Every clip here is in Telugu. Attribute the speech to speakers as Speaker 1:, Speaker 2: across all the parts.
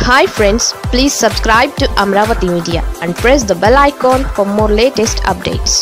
Speaker 1: hi friends please subscribe to Amaravati media and press the bell icon for more latest updates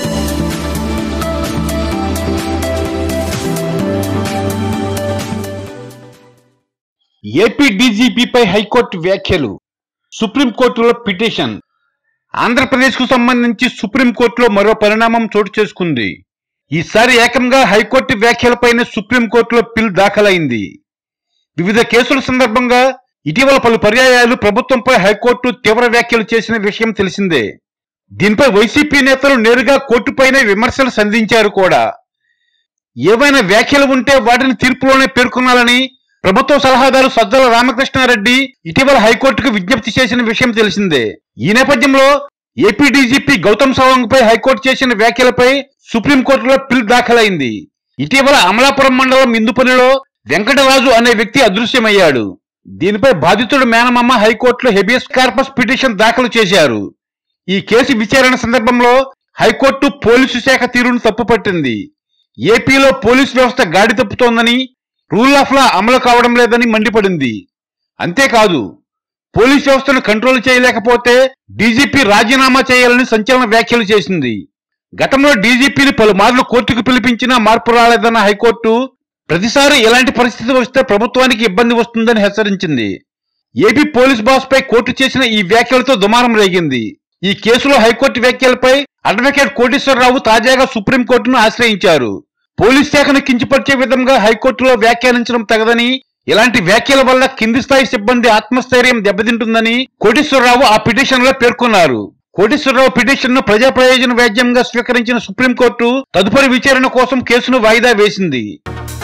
Speaker 2: AP డీజీపీపై హైకోర్టు వ్యాఖ్యలు సుప్రీంకోర్టులో పిటిషన్ ఆంధ్రప్రదేశ్కు సంబంధించి సుప్రీంకోర్టులో మరో పరిణామం చోటు చేసుకుంది ఈసారి ఏకంగా హైకోర్టు వ్యాఖ్యలపైనే సుప్రీంకోర్టులో పిల్ దాఖలైంది వివిధ కేసుల సందర్భంగా ఇటీవల పలు పర్యాయాలు ప్రభుత్వంపై హైకోర్టు తీవ్ర వ్యాఖ్యలు చేసిన విషయం తెలిసిందే దీనిపై వైసీపీ నేతలు నేరుగా కోర్టుపైనే విమర్శలు సంధించారు కూడా ఏవైనా వ్యాఖ్యలు ఉంటే వాటిని తీర్పులోనే పేర్కొనాలని ప్రభుత్వ సలహాదారు సజ్జల రామకృష్ణారెడ్డి ఇటీవల హైకోర్టుకు విజ్ఞప్తి చేసిన విషయం తెలిసిందే ఈ నేపథ్యంలో ఏపీ డీజీపీ గౌతమ్ సవాంగ్ పై హైకోర్టు చేసిన వ్యాఖ్యలపై సుప్రీంకోర్టులో పిల్ దాఖలైంది ఇటీవల అమలాపురం మండలం ఇందుపల్లిలో వెంకటరాజు అనే వ్యక్తి అదృశ్యమయ్యాడు దీనిపై బాధితుడు మేనమామ హైకోర్టులో హెబియస్ కార్పస్ పిటిషన్ దాఖలు చేశారు ఈ కేసు విచారణ సందర్భంలో హైకోర్టు పోలీసు శాఖ తీరును తప్పుపట్టింది ఏపీలో పోలీసు వ్యవస్థ గాడి తప్పుతోందని రూల్ ఆఫ్ లా అమలు కావడం లేదని మండిపడింది అంతేకాదు పోలీస్ వ్యవస్థను కంట్రోల్ చేయలేకపోతే డీజీపీ రాజీనామా చేయాలని సంచలన వ్యాఖ్యలు చేసింది గతంలో డీజీపీని పలుమార్లు కోర్టుకు పిలిపించినా మార్పు రాలేదన్న హైకోర్టు ప్రతిసారి ఇలాంటి పరిస్థితి వస్తే ప్రభుత్వానికి ఇబ్బంది వస్తుందని హెచ్చరించింది ఏపీ పోలీస్ బాస్ పై కోర్టు చేసిన ఈ వ్యాఖ్యలతో దుమారం రేగింది ఈ కేసులో హైకోర్టు వ్యాఖ్యలపై అడ్వకేట్ కోటేశ్వరరావు తాజాగా సుప్రీంకోర్టును ఆశ్రయించారు పోలీస్ శాఖను కించపరిచే విధంగా హైకోర్టులో వ్యాఖ్యానించడం తగదని ఇలాంటి వ్యాఖ్యల వల్ల కింది స్థాయి సిబ్బంది ఆత్మస్థైర్యం దెబ్బతింటుందని కోటేశ్వరరావు ఆ పిటిషన్ లో పేర్కొన్నారు కోటేశ్వరరావు పిటిషన్ ను ప్రజా ప్రయోజన వ్యాజ్యంగా స్వీకరించిన సుప్రీంకోర్టు తదుపరి విచారణ కోసం కేసును వాయిదా వేసింది